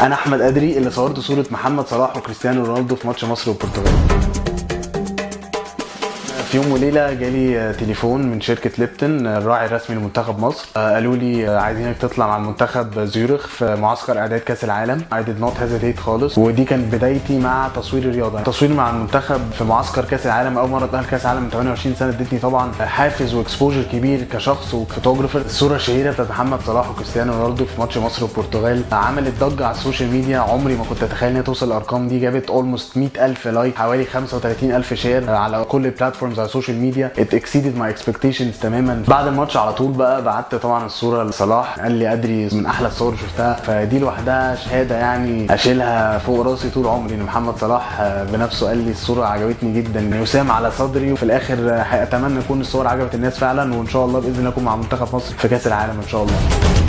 انا احمد ادري اللي صورت صوره محمد صلاح وكريستيانو رونالدو في ماتش مصر والبرتغال في يوم وليله جالي تليفون من شركه ليبتون الراعي الرسمي لمنتخب مصر قالوا لي عايزينك تطلع مع المنتخب زيورخ في معسكر اعداد كاس العالم I did not hesitate خالص ودي كانت بدايتي مع تصوير الرياضه التصوير مع المنتخب في معسكر كاس العالم اول مره اتاهل كاس العالم من 28 سنه ادتني طبعا حافز واكسبوجر كبير كشخص وفوتوجرافر الصوره الشهيره بتاعت محمد صلاح وكريستيانو رونالدو في ماتش مصر والبرتغال عملت ضجه على السوشيال ميديا عمري ما كنت اتخيل انها توصل الارقام دي جابت اولموست 100000 لايك حوالي 35000 شير على كل البلاتفورمز على السوشيال ميديا ات اكسيدد ماي اكسبكتيشنز تماما بعد الماتش على طول بقى بعت طبعا الصوره لصلاح قال لي ادري من احلى الصور اللي شفتها فدي لوحدها شهاده يعني اشيلها فوق راسي طول عمري ان محمد صلاح بنفسه قال لي الصوره عجبتني جدا يسام على صدري وفي الاخر اتمنى يكون الصور عجبت الناس فعلا وان شاء الله باذن الله اكون مع منتخب مصر في كاس العالم ان شاء الله